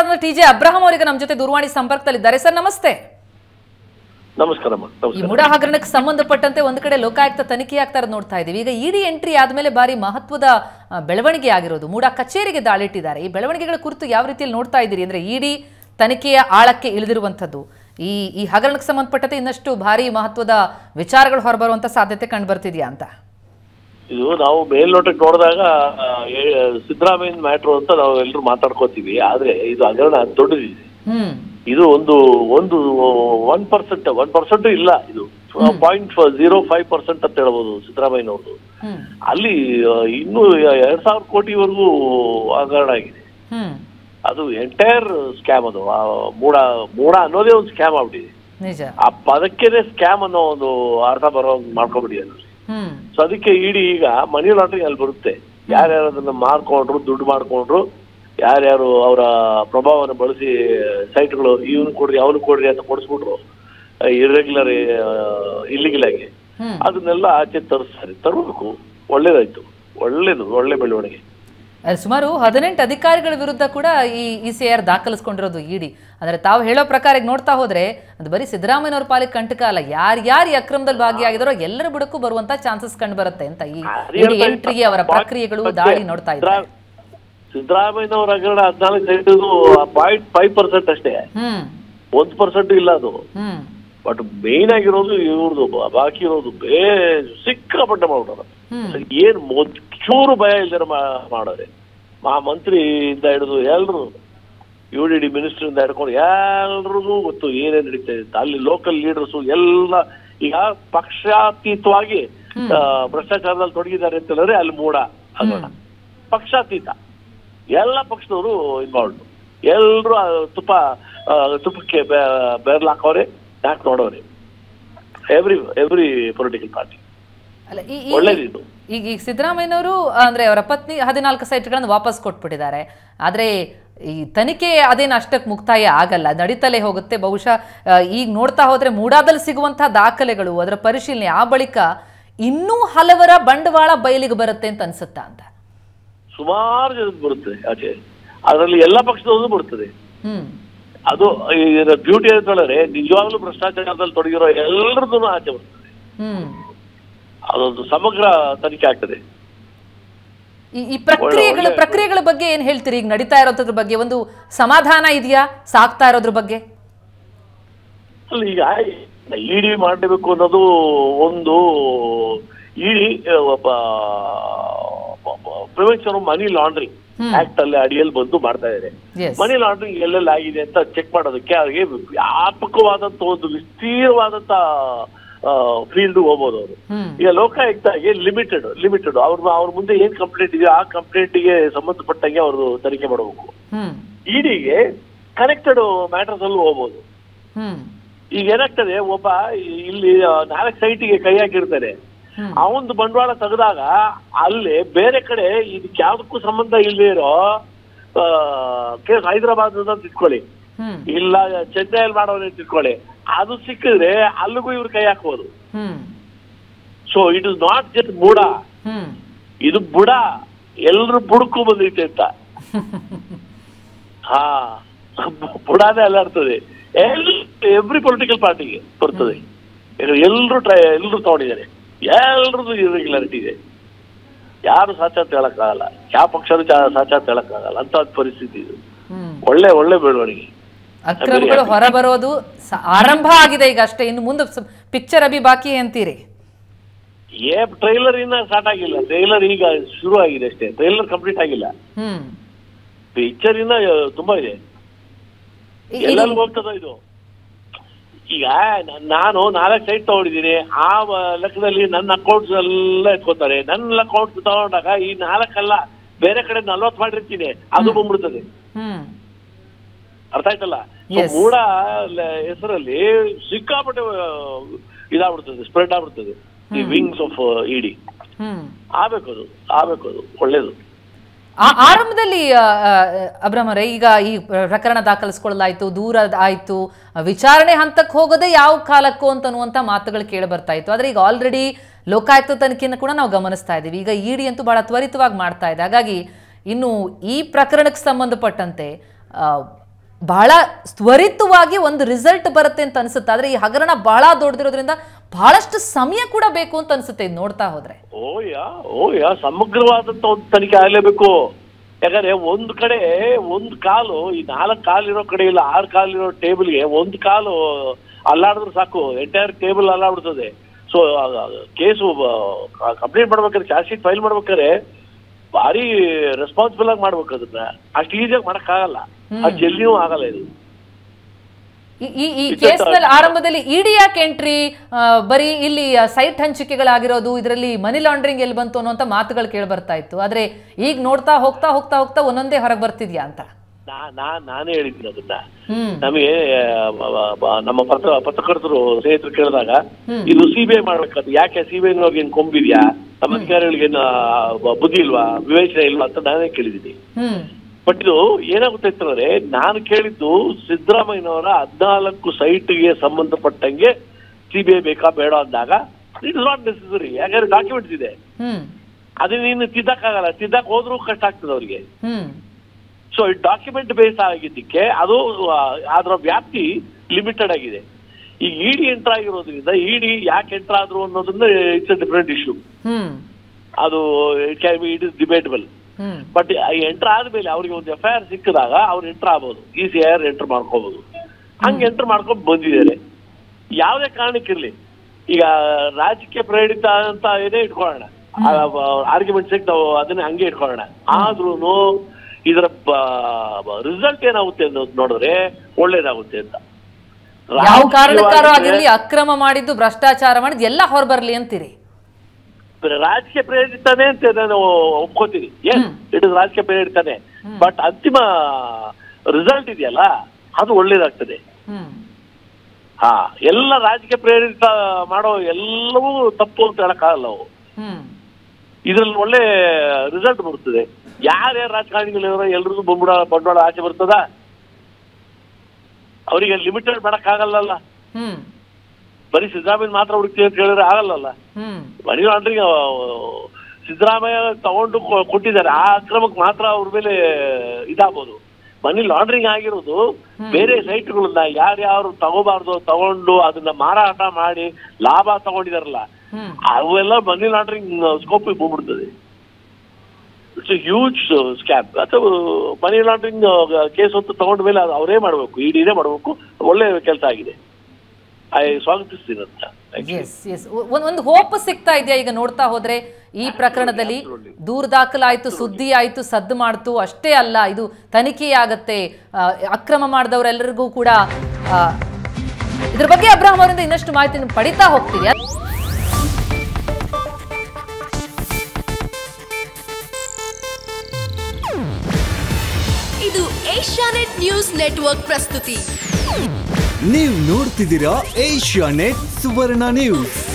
ಸಂಸದ T J Abraham ಅವರಿಗೆ ನಮ್ಮ ಜೊತೆ ದೂರವಾಣಿ ಸಂಪರ್ಕದಲ್ಲಿದ್ದಾರೆ ಸರ್ ನಮಸ್ತೆ ನಮಸ್ಕಾರಮ್ಮ ಈ ನಮಸ್ಕಾರ ಮುಡಾ ಹಗರಣಕ್ಕೆ ಸಂಬಂಧಪಟ್ಟಂತೆ ಒಂದು ಕಡೆ ಲೋಕಾಯುಕ್ತ ತನಿಖೆ ಆಗ್ತಾ ಇರೋದು ನೋಡ್ತಾ ಇದೀವಿ ಈಗ ಇಡಿ ಎಂಟ್ರಿ ಆದ್ಮೇಲೆ ಬಾರಿ ಮಹತ್ವದ ಆ, ಬೆಳವಣಿಗೆ ಆಗಿರೋದು ಮೂಡಾ ಕಚೇರಿಗೆ ದಾಳಿಟ್ಟಿದ್ದಾರೆ ಈ ಬೆಳವಣಿಗೆಗಳ ಕುರಿತು ಯಾವ ರೀತಿಯಲ್ಲಿ ನೋಡ್ತಾ ಇದ್ದೀರಿ ಅಂದ್ರೆ ಇಡಿ ತನಿಖೆಯ ಆಳಕ್ಕೆ ಇಳಿದಿರುವಂಥದ್ದು ಈ ಈ ಹಗರಣಕ್ಕೆ ಸಂಬಂಧಪಟ್ಟಂತೆ ಇನ್ನಷ್ಟು ಭಾರಿ ಮಹತ್ವದ ವಿಚಾರಗಳು ಹೊರಬರುವಂತ ಸಾಧ್ಯತೆ ಕಂಡು ಬರ್ತಿದ್ಯಾ ಅಂತ ಇದು ನಾವು ಮೇಲ್ನೋಟಕ್ಕೆ ನೋಡಿದಾಗ ಆ, ಏ- ಸಿದ್ದರಾಮಯ್ಯನ ಮ್ಯಾಟ್ರು ಅಂತ ನಾವು ಎಲ್ಲರೂ ಮಾತಾಡ್ಕೋತೀವಿ ಆದ್ರೆ ಇದು ಹಗರಣ ದೊಡ್ಡದಿದೆ ಹ್ಮ್ ಇದು ಒಂದು ಒಂದು ಒನ್ ಪರ್ಸೆಂಟ್ ಒನ್ ಪರ್ಸೆಂಟ್ ಇಲ್ಲ ಇದು ಪಾಯಿಂಟ್ ಜೀರೋ ಫೈವ್ ಪರ್ಸೆಂಟ್ ಅಂತ ಹೇಳ್ಬೋದು ಸಿದ್ದರಾಮಯ್ಯನವ್ರದ್ದು ಹ್ಮ್ ಅಲ್ಲಿ ಆ, ಇನ್ನೂ ಎರಡ್ ಸಾವಿರ ಕೋಟಿವರೆಗೂ ಹಗರಣ ಆಗಿದೆ ಹ್ಮ್ ಅದು ಎಂಟೈರ್ ಸ್ಕ್ಯಾಮ್ ಅದು ಆ ಮೂಡ ಮೂಡ ಅನ್ನೋದೇ ಒಂದು ಸ್ಕ್ಯಾಮ್ ಆಗ್ಬಿಟ್ಟಿದೆ ನಿಜ ಆ ಪದಕ್ಕೇನೆ ಸ್ಕ್ಯಾಮ್ ಅನ್ನೋ ಒಂದು ಅರ್ಥ ಬರೋ ಮಾಡ್ಕೊಬಿಟ್ಟಿದೆ ಹ್ಮ್ ಸೊ ಅದಕ್ಕೆ ಇಡಿ ಈಗ ಮನಿ ಲಾಂಡ್ರಿಂಗ್ ಅಲ್ಲಿ ಬರುತ್ತೆ ಯಾರ್ಯಾರು ಅದನ್ನ ಮಾರ್ಕೊಂಡ್ರು ದುಡ್ಡು ಮಾಡ್ಕೊಂಡ್ರು ಯಾರ್ಯಾರು ಅವರ ಪ್ರಭಾವವನ್ನು ಬಳಸಿ ಸೈಟ್ಗಳು ಇವನು ಕೊಡ್ರಿ ಅವನು ಕೊಡ್ರಿ ಅಂತ ಕೊಡಿಸ್ಬಿಟ್ರು ಇರ್ರೆಗ್ಯುಲರ್ ಇಲ್ಲಿಗಿಲ್ ಆಗಿ ಹ್ಮ್ ಅದನ್ನೆಲ್ಲ ಆಚೆ ತರಿಸ್ತಾರೆ ತರಬೇಕು ಒಳ್ಳೇದಾಯ್ತು ಒಳ್ಳೇದು ಒಳ್ಳೆ ಬೆಳವಣಿಗೆ ಅಲ್ಲಿ ಸುಮಾರು ಹದಿನೆಂಟು ಅಧಿಕಾರಿಗಳ ವಿರುದ್ಧ ಕೂಡ ಈ ಇ ಸಿ ಆರ್ ದಾಖಲಿಸ್ಕೊಂಡಿರೋದು ಇಡಿ ಅಂದ್ರೆ ತಾವು ಹೇಳೋ ಪ್ರಕಾರ ಈಗ ನೋಡ್ತಾ ಹೋದ್ರೆ ಅದು ಬರೀ ಸಿದ್ದರಾಮಯ್ಯನವ್ರ ಪಾಲಿಗೆ ಕಂಟಕ ಅಲ್ಲ ಯಾರು ಯಾರು ಈ ಅಕ್ರಮದಲ್ಲಿ ಭಾಗಿಯಾಗಿದಾರೋ ಎಲ್ಲರ ಬುಡಕ್ಕೂ ಬರುವಂತ ಚಾನ್ಸಸ್ ಕಂಡು ಬರುತ್ತೆ ಅಂತ ಈ ಇಡಿ ಎಂಟ್ರಿಗೆ ಅವರ ಪ್ರಕ್ರಿಯೆಗಳು ದಾಳಿ ನೋಡ್ತಾ ಇದ್ದಾರೆ ಸಿದ್ದರಾಮಯ್ಯನವರ ಹಗರಣ ಹದಿನಾಲ್ಕು ಸೈಟ್ ಪಾಯಿಂಟ್ ಫೈವ್ ಪರ್ಸೆಂಟ್ ಅಷ್ಟೇ ಹ್ಮ್ ಒಂದು ಪರ್ಸೆಂಟ್ ಇಲ್ಲ ಅದು ಹ್ಮ್ ಬಟ್ ಮೇನ್ ಆಗಿರೋದು ಇವ್ರದ್ದು ಬಾಕಿ ಇರೋದು ಬೇ ಸಿಕ್ಕಾಪಟ್ಟೆ ಮಾಡ್ಬಿಟ್ಟಾರ ಹ್ಮ್ ಏನ್ ಮೊದ್- ಚೂರು ಭಯ ಇಲ್ದಿರ ಮಾಡೋರೆ ಮಾ ಮಂತ್ರಿಯಿಂದ ಹಿಡಿದು ಎಲ್ರು ಯು ಡಿ ಡಿ ಮಿನಿಸ್ಟರ್ ಇಂದ ಹಿಡ್ಕೊಂಡು ಎಲ್ರಿಗೂ ಗೊತ್ತು ಏನೇನ್ ನಡೀತಾ ಇದೆ ಅಂತ. ಅಲ್ಲಿ ಲೋಕಲ್ ಲೀಡರ್ಸು ಎಲ್ಲ ಈಗ ಪಕ್ಷಾತೀತವಾಗಿ ಆ, ಭ್ರಷ್ಟಾಚಾರದಲ್ಲಿ ತೊಡಗಿದ್ದಾರೆ ಅಂತ ಹೇಳಿದ್ರೆ ಅಲ್ಲಿ ಮೂಡ ಹಗರಣ ಪಕ್ಷಾತೀತ ಎಲ್ಲ ಪಕ್ಷದವರು ಇನ್ವಾಲ್ವ್ ಎಲ್ರು ಆ ತುಪ್ಪ ಆ, ತುಪ್ಪಕ್ಕೆ ಬೆರಳು ಹಾಕೋರೆ ಯಾಕೆ ನೋಡೋರೆ ಎವ್ರಿ ಎವ್ರಿ ಪೊಲಿಟಿಕಲ್ ಪಾರ್ಟಿ ಅಲ್ಲ ಈ- ಈ- ಒಳ್ಳೇದಿದು ಈಗ ಈಗ ಸಿದ್ದರಾಮಯ್ಯನವರು ಅಂದ್ರೆ ಅವರ ಪತ್ನಿ ಹದಿನಾಲ್ಕು ಸೈಟ್ಗಳನ್ನು ವಾಪಸ್ ಕೊಟ್ಬಿಟ್ಟಿದ್ದಾರೆ ಆದ್ರೆ ಈ ತನಿಖೆ ಅದೇನು ಅಷ್ಟಕ್ಕೆ ಮುಕ್ತಾಯ ಆಗಲ್ಲ ನಡೀತಲೇ ಹೋಗುತ್ತೆ ಬಹುಶಃ ಆ, ಈಗ ನೋಡ್ತಾ ಹೋದ್ರೆ ಮೂಡಾದಲ್ಲಿ ಸಿಗುವಂತಹ ದಾಖಲೆಗಳು ಅದರ ಪರಿಶೀಲನೆ ಆ ಬಳಿಕ ಇನ್ನೂ ಹಲವರ ಬಂಡವಾಳ ಬಯಲಿಗೆ ಬರುತ್ತೆ ಅಂತ ಅನ್ಸುತ್ತಾ ಅಂತ ಸುಮಾರು ಜನಕ್ಕೆ ಬರುತ್ತೆ ಆಚೆ ಅದರಲ್ಲಿ ಎಲ್ಲ ಪಕ್ಷದವ್ರದ್ದು ಬರ್ತದೆ ಹ್ಮ್ ಅದು ಬ್ಯೂಟಿ ಅಂತ ಹೇಳಿದ್ರೆ ನಿಜವಾಗ್ಲೂ ಭ್ರಷ್ಟಾಚಾರದಲ್ಲಿ ತೊಡಗಿರೋ ಎಲ್ಲರದ್ದು ಆಚೆ ಬರ್ತದೆ ಹ್ಮ್ ಅದೊಂದು ಸಮಗ್ರ ತನಿಖೆ ಆಗ್ತದೆ ಈ ಈ ಪ್ರಕ್ರಿಯೆಗಳ ಪ್ರಕ್ರಿಯೆಗಳ ಬಗ್ಗೆ ಏನ್ ಹೇಳ್ತೀರಿ ಈಗ ನಡೀತಾ ಇರೋದ್ರ ಬಗ್ಗೆ ಒಂದು ಸಮಾಧಾನ ಇದೆಯಾ ಸಾಕ್ತಾ ಇರೋದ್ರ ಬಗ್ಗೆ ಅಲ್ಲ ಈಗ ಇಡಿ ಮಾಡಬೇಕು ಅನ್ನೋದು ಒಂದು ಇಡಿ ಒಬ್ಬ ಪ್ರಿವೆನ್ಷನ್ ಮನಿ ಲಾಂಡ್ರಿಂಗ್ ಆಕ್ಟ್ ಅಲ್ಲಿ ಅಡಿಯಲ್ಲಿ ಬಂದು ಮಾಡ್ತಾ ಇದ್ದಾರೆ ಎಸ್ ಮನಿ ಲಾಂಡ್ರಿಂಗ್ ಎಲ್ಲೆಲ್ಲಿ ಆಗಿದೆ ಅಂತ ಚೆಕ್ ಮಾಡೋದಕ್ಕೆ ಅವ್ರಿಗೆ ವ್ಯಾಪಕವಾದಂತ ಒಂದು ವಿಸ್ತೀರ್ಣವಾದಂತ ಫೀಲ್ಡ್ ಹೋಗ್ಬೋದು ಅವರು ಹ್ಮ್ ಈಗ ಲೋಕಾಯುಕ್ತಗೆ ಲಿಮಿಟೆಡ್ ಲಿಮಿಟೆಡ್ ಅವ್ರ ಅವ್ರ ಮುಂದೆ ಏನ್ ಕಂಪ್ಲೇಂಟ್ ಇದೆಯೋ ಆ ಕಂಪ್ಲೇಂಟ್ಗೆ ಸಂಬಂಧಪಟ್ಟಂಗೆ ಅವರು ತನಿಖೆ ಮಾಡಬೇಕು ಹ್ಮ್ ಇಡಿಗೆ ಕನೆಕ್ಟೆಡ್ ಮ್ಯಾಟರ್ಸ್ ಅಲ್ಲೂ ಹೋಗ್ಬೋದು ಹ್ಮ್ ಈಗ ಏನಾಗ್ತದೆ ಒಬ್ಬ ಇಲ್ಲಿ ನಾಲ್ಕು ಸೈಟಿಗೆ ಕೈ ಹಾಕಿರ್ತಾನೆ ಹ್ಮ್. ಅವಂದು ಬಂಡವಾಳ ತೆಗೆದಾಗ ಅಲ್ಲಿ ಬೇರೆ ಕಡೆ ಇದಕ್ಕೆ ಯಾವ್ದಕ್ಕೂ ಸಂಬಂಧ ಇಲ್ಲದೆ ಇರೋ ಕೇಸ್ ಹೈದರಾಬಾದ್ ಅಂತ ಇಟ್ಕೊಳ್ಳಿ ಹ್ಮ್ ಇಲ್ಲ ಚೆನ್ನೈಯಲ್ಲಿ ಮಾಡೋರು ಅಂತ ಇಟ್ಕೊಳ್ಳಿ ಅದು ಸಿಕ್ಕಿದ್ರೆ ಅಲ್ಲಿಗೂ ಇವ್ರು ಕೈ ಹಾಕ್ಬೋದು hmm so it is not just ಬುಡ ಹ್ಮ್ ಇದು ಬುಡ ಎಲ್ರು ಬುಡಕ್ಕೂ ಬಂದೈತೆ ಅಂತ ಹಾ ಬುಡಾನೇ ಅಲ್ಲಾಡ್ತದೆ ಎವ್ರಿ ಪೊಲಿಟಿಕಲ್ ಪಾರ್ಟಿಗೆ ಬರ್ತದೆ ಎಲ್ಲರೂ ಟ್ರೈ ಎಲ್ಲರೂ ತಗೊಂಡಿದ್ದಾರೆ ಎಲ್ರದ್ದು ಇರ್ರೆಗ್ಯುಲಾರಿಟಿ ಇದೆ ಯಾರು ಸಾಚಾತ್ ಹೇಳಕ್ಕಾಗಲ್ಲ ಯಾವ ಪಕ್ಷನೂ ಚಾ- ಸಾಚಾತ್ ಹೇಳಕ್ಕಾಗಲ್ಲ ಅಂತ ಪರಿಸ್ಥಿತಿ ಇದು ಹ್ಮ್ ಒಳ್ಳೆ ಒಳ್ಳೆ ಬೆಳವಣಿಗೆ ಅಕ್ರಮಗಳು ಹೊರಬರೋದು ಸ- ಆರಂಭ ಆಗಿದೆ ಈಗ ಅಷ್ಟೇ ಇನ್ನು ಮುಂದೆ ಪಿಕ್ಚರ್ ಅಭಿ ಬಾಕಿ ಅಂತೀರಿ ಏ ಟ್ರೈಲರ್ ಇನ್ನ ಸ್ಟಾರ್ಟ್ ಆಗಿಲ್ಲ ಟ್ರೈಲರ್ ಈಗ ಶುರು ಆಗಿದೆ ಅಷ್ಟೇ ಟ್ರೈಲರ್ ಕಂಪ್ಲೀಟ್ ಆಗಿಲ್ಲ ಹ್ಮ್ ಪಿಕ್ಚರ್ ಇನ್ನ ಆ, ತುಂಬಾ ಇದೆ ಇ- ಇದು- ಎಲ್ಲರಿಗೂ ಹೋಗ್ತದ ಇದು ಈಗ ನ- ನಾನು ನಾಲ್ಕು ಸೈಟ್ ತಗೊಂಡಿದ್ದೀನಿ ಆ ವ- ಲೆಕ್ಕದಲ್ಲಿ ನನ್ನ ಅಕೌಂಟ್ಸ್ ಎಲ್ಲ ಎತ್ಕೋತಾರೆ ನನ್ನ ಅಕೌಂಟ್ ತಗೊಂಡಾಗ ಈ ನಾಲ್ಕಲ್ಲ ಬೇರೆ ಕಡೆ ನಲ್ವತ್ತು ಮಾಡಿರ್ತೀನಿ ಅದು ಬಂದ್ಬಿಡ್ತದೆ ಹ್ಮ್ ಅರ್ಥ ಆಯ್ತಲ್ಲ So, Yes. ಮೂಡ ಲ- ಹೆಸರಲ್ಲಿ ಸಿಕ್ಕಾಪಟ್ಟೆ ಆ, ಇದಾಗ್ಬಿಡ್ತದೆ ಸ್ಪ್ರೆಡ್ ಆಗ್ಬಿಡ್ತದೆ ಈ ವಿಂಗ್ಸ್ ಆಫ್ ಇಡಿ ಹ್ಮ್ ಆಗ್ಬೇಕು ಅದು ಆಗ್ಬೇಕು ಅದು ಒಳ್ಳೇದು ಆ ಆರಂಭದಲ್ಲಿ ಆ, ಆ, ಅಬ್ರಹ್ಮರೇ ಈಗ ಈ ಪ್ರಕರಣ ದಾಖಲಿಸ್ಕೊಳ್ಳಲಾಯ್ತು ದೂರ ಆಯ್ತು ವಿಚಾರಣೆ ಹಂತಕ್ಕೆ ಹೋಗೋದೇ ಯಾವ ಕಾಲಕ್ಕೂ ಅಂತನ್ನುವಂಥ ಮಾತುಗಳು ಕೇಳಿ ಬರ್ತಾ ಇತ್ತು ಆದರೆ ಈಗ ಆಲ್ರೆಡಿ ಲೋಕಾಯುಕ್ತ ತನಿಖೆಯನ್ನು ಕೂಡ ನಾವು ಗಮನಿಸ್ತಾ ಇದ್ದೀವಿ ಈಗ ಇಡಿ ಅಂತೂ ಬಹಳ ತ್ವರಿತವಾಗಿ ಮಾಡ್ತಾ ಇದೆ ಹಾಗಾಗಿ ಇನ್ನು ಈ ಪ್ರಕರಣಕ್ಕೆ ಸಂಬಂಧಪಟ್ಟಂತೆ ಆ, ಬಹಳ ತ್ವರಿತವಾಗಿ ಒಂದು ರಿಸಲ್ಟ್ ಬರುತ್ತೆ ಅಂತ ಅನ್ಸುತ್ತೆ ಆದ್ರೆ ಈ ಹಗರಣ ಬಹಳ ದೊಡ್ಡದಿರೋದ್ರಿಂದ ಬಹಳಷ್ಟು ಸಮಯ ಕೂಡ ಬೇಕು ಅಂತ ಅನ್ಸುತ್ತೆ ಇದು ನೋಡ್ತಾ ಹೋದ್ರೆ ಓಯಾ ಓಯಾ ಸಮಗ್ರವಾದಂತ ಒಂದು ತನಿಖೆ ಆಗ್ಲೇಬೇಕು ಯಾಕಂದ್ರೆ ಒಂದು ಕಡೆ ಒಂದು ಕಾಲು ಈ ನಾಲ್ಕು ಕಾಲಿರೋ ಕಡೆ ಇಲ್ಲ ಆರು ಕಾಲಿರೋ ಟೇಬಲ್ಗೆ ಒಂದು ಕಾಲು ಅಲ್ಲಾಡಿದ್ರೆ ಸಾಕು ಎಂಟೈರ್ ಟೇಬಲ್ ಅಲ್ಲಾಡ್ಬಿಡ್ತದೆ ಸೊ ಕೇಸು ಕಂಪ್ಲೇಂಟ್ ಮಾಡ್ಬೇಕಾದ್ರೆ ಚಾರ್ಜ್ ಶೀಟ್ ಫೈಲ್ ಮಾಡ್ಬೇಕಾದ್ರೆ ಭಾರಿ ರೆಸ್ಪಾನ್ಸಿಬಲ್ ಆಗಿ ಮಾಡ್ಬೇಕು ಅದನ್ನ ಅಷ್ಟು ಈಸಿಯಾಗಿ ಮಾಡಕ್ಕಾಗಲ್ಲ ಅಷ್ಟು ಜಲ್ದಿನೂ ಆಗಲ್ಲ ಇದು ಈ- ಈ ಈ ಕೇಸ್ನಲ್ಲಿ ಆರಂಭದಲ್ಲಿ ಇಡಿ ಯಾಕೆ ಎಂಟ್ರಿ ಬರೀ ಇಲ್ಲಿ ಸೈಟ್ ಹಂಚಿಕೆಗಳಾಗಿರೋದು ಇದರಲ್ಲಿ ಮನಿ ಲಾಂಡ್ರಿಂಗ್ ಎಲ್ಲಿ ಬಂತು ಅನ್ನುವಂಥ ಮಾತುಗಳು ಕೇಳಿ ಬರ್ತಾ ಇತ್ತು ಆದ್ರೆ ಈಗ ನೋಡ್ತಾ ಹೋಗ್ತಾ ಹೋಗ್ತಾ ಹೋಗ್ತಾ ಒಂದೊಂದೇ ಹೊರಗೆ ಬರ್ತಿದ್ಯಾ ಅಂತ ನಾ ನಾ ನಾನೇ ಹೇಳಿದ್ದೀನಿ ಅದನ್ನ ಹ್ಮ್ ನಮಗೆ ಆ, ಬ- ಬ- ನಮ್ಮ ಪತ್ರ ಪತ್ರಕರ್ತರು ಸ್ನೇಹಿತರು ಕೇಳಿದಾಗ ಇದು ಸಿಬಿಐ ಮಾಡ್ಬೇಕಾದ್ರೆ ಯಾಕೆ ಸಿಬಿಐ ಏನ್ ಕೊಂಬಿದ್ಯಾ ನಮ್ಮ ಅಧಿಕಾರಿಗಳಿಗೆ ಏನು ಬುದ್ಧಿ ಇಲ್ವಾ ವಿವೇಚನೆ ಇಲ್ವಾ ಅಂತ ನಾನೇ ಕೇಳಿದ್ದೀನಿ ಹ್ಮ್ ಬಟ್ ಇದು ಏನಾಗುತ್ತೆ ಅಂತಂದ್ರೆ ನಾನು ಕೇಳಿದ್ದು ಸಿದ್ದರಾಮಯ್ಯನವರ ಹದಿನಾಲ್ಕು ಸೈಟ್ಗೆ ಸಂಬಂಧಪಟ್ಟಂಗೆ ಸಿಬಿಐ ಬೇಕಾ ಬೇಡ ಅಂದಾಗ ಇಟ್ ಇಸ್ ನಾಟ್ ನೆಸೆಸರಿ ಯಾಕಂದ್ರೆ ಡಾಕ್ಯುಮೆಂಟ್ಸ್ ಇದೆ ಹ್ಮ್ ಅದನ್ನ ನೀನು ತಿದ್ದಕ್ಕಾಗಲ್ಲ ತಿದ್ದಕ್ ಹೋದ್ರೂ ಕಷ್ಟ ಆಗ್ತದೆ ಅವ್ರಿಗೆ ಹ್ಮ್ ಸೊ ಡಾಕ್ಯುಮೆಂಟ್ ಬೇಸ್ ಆಗಿದ್ದಕ್ಕೆ ಅದು ಆ, ಅದರ ವ್ಯಾಪ್ತಿ ಲಿಮಿಟೆಡ್ ಆಗಿದೆ ಈಗ ಇಡಿ ಎಂಟರ್ ಆಗಿರೋದ್ರಿಂದ ಇಡಿ ಯಾಕೆ ಎಂಟರ್ ಆದ್ರು ಅನ್ನೋದನ್ನ it's a different issue hmm ಅದು it can be it is debatable hmm but enter ಆದ್ಮೇಲೆ ಅವ್ರಿಗೆ ಒಂದು ಎಫ್ ಐ ಆರ್ ಸಿಕ್ಕಿದಾಗ ಅವ್ರು ಎಂಟರ್ ಆಗ್ಬೋದು ಈ ಸಿ ಐ ಆರ್ ಎಂಟರ್ ಮಾಡ್ಕೋಬಹುದು ಹಂಗೆ ಎಂಟರ್ ಮಾಡ್ಕೊಂಡು ಬಂದಿದ್ದಾರೆ ಯಾವುದೇ ಕಾರಣಕ್ಕಿರ್ಲಿ ಈಗ ರಾಜಕೀಯ ಪ್ರೇರಿತ ಅಂತ ಏನೇ ಇಟ್ಕೊಳ್ಳೋಣ ಆರ್ಗ್ಯುಮೆಂಟ್ ಸಿಕ್ ನಾವು ಅದನ್ನ ಹಂಗೆ ಇಟ್ಕೊಳ್ಳೋಣ ಆದ್ರೂ ಇದರ ರಿಸಲ್ಟ್ ಏನಾಗುತ್ತೆ ಅನ್ನೋದು ನೋಡಿದ್ರೆ ಒಳ್ಳೇದಾಗುತ್ತೆ ಅಂತ ಯಾವ ಕಾರಣಕ್ಕಾರು ರಾಜಕೀಯವಾಗಿ ಆಗಿರ್ಲಿ ಅಕ್ರಮ ಮಾಡಿದ್ದು ಭ್ರಷ್ಟಾಚಾರ ಮಾಡಿದ್ದು ಎಲ್ಲ ಹೊರಬರ್ಲಿ ಅಂತೀರಿ ರಾಜಕೀಯ ಪ್ರೇರಿತನೇ ಅಂತ ನಾನು ಒಪ್ಕೋತೀನಿ ಎಸ್ ಇಟ್ ಇಸ್ ರಾಜಕೀಯ ಪ್ರೇರಿತನೇ ಬಟ್ ಅಂತಿಮ ರಿಸಲ್ಟ್ ಇದೆಯಲ್ಲ ಅದು ಒಳ್ಳೇದಾಗ್ತದೆ ಹ್ಮ್ ಹಾ ಎಲ್ಲ ರಾಜಕೀಯ ಪ್ರೇರಿತ ಮಾಡೋ ಎಲ್ಲವೂ ತಪ್ಪು ಅಂತ ಹೇಳಕ್ಕಾಗಲ್ಲ ಅವು ಹ್ಮ್ ಇದ್ರಲ್ಲಿ ಒಳ್ಳೆ ರಿಸಲ್ಟ್ ಬರ್ತದೆ ಯಾರ್ಯಾರು ರಾಜಕಾರಣಿಗಳಿರೋ ಎಲ್ರಿಗೂ ಬಂಬಿಡ ಬಂಡವಾಳ ಆಚೆ ಬರ್ತದ ಅವರಿಗೆ ಲಿಮಿಟೆಡ್ ಮಾಡಕ್ಕಾಗಲ್ಲಲ್ಲ ಹ್ಮ್ ಬರೀ ಸಿದ್ದರಾಮಯ್ಯ ಮಾತ್ರ ಹುಡುಕ್ತೀವಿ ಅಂತ ಹೇಳಿದ್ರೆ ಆಗಲ್ಲಲ್ಲ ಹ್ಮ್ ಮನಿ ಲಾಂಡ್ರಿಂಗ್ ಸಿದ್ದರಾಮಯ್ಯ ತಗೊಂಡು ಕೊ- ಕೊಟ್ಟಿದ್ದಾರೆ ಆ ಅಕ್ರಮಕ್ಕೆ ಮಾತ್ರ ಅವ್ರ ಮೇಲೆ ಇದಾಗ್ಬೋದು ಮನಿ ಲಾಂಡ್ರಿಂಗ್ ಆಗಿರೋದು ಬೇರೆ ಸೈಟ್ಗಳನ್ನ ಯಾರ್ಯಾರು ತಗೋಬಾರ್ದು ತಗೊಂಡು ಅದನ್ನ ಮಾರಾಟ ಮಾಡಿ ಲಾಭ ತಗೊಂಡಿದಾರಲ್ಲ ಹ್ಮ್ ಅವೆಲ್ಲ ಮನಿ ಲಾಂಡ್ರಿಂಗ್ ಸ್ಕೋಪ್ ಬಂದ್ಬಿಡ್ತದೆ ಇಟ್ಸ್ ಹ್ಯೂಜ್ ಸ್ಕ್ಯಾಮ್ ಅಥವಾ ಮನಿ ಲಾಂಡ್ರಿಂಗ್ ಕೇಸ್ ಹೊತ್ತು ತಗೊಂಡ ಮೇಲೆ ಅದು ಅವರೇ ಮಾಡಬೇಕು ಇಡಿನೇ ಮಾಡಬೇಕು ಒಳ್ಳೆ ಕೆಲಸ ಆಗಿದೆ ಐ ಸ್ವಾಗತಿಸ್ತೀನಿ ಅಂತ ಎಸ್ ಎಸ್ ಒಂದು ಹೋಪ್ ಸಿಗ್ತಾ ಇದೆಯಾ ಈಗ ನೋಡ್ತಾ ಹೋದ್ರೆ ಈ ಪ್ರಕರಣದಲ್ಲಿ ದೂರು ದಾಖಲಾಯ್ತು ಸುದ್ದಿ ಆಯ್ತು ಸದ್ದು ಮಾಡ್ತು ಅಷ್ಟೇ ಅಲ್ಲ ಇದು ತನಿಖೆ ಆಗತ್ತೆ ಆ, ಅಕ್ರಮ ಮಾಡಿದವರೆಲ್ಲರಿಗೂ ಕೂಡ ಆ, ಇದ್ರ ಬಗ್ಗೆ ಅಬ್ರಾಹಂ ಅವರಿಂದ ಇನ್ನಷ್ಟು ಮಾಹಿತಿ ಪಡಿತಾ ಹೋಗ್ತೀವಿ ಇದು ಏಷ್ಯಾನೆಟ್ ನ್ಯೂಸ್ ನೆಟ್ವರ್ಕ್ ಪ್ರಸ್ತುತಿ ನೀವು ನೋಡ್ತಿದ್ದೀರಾ ಏಷ್ಯಾ ನೆಟ್ ಸುವರ್ಣ ನ್ಯೂಸ್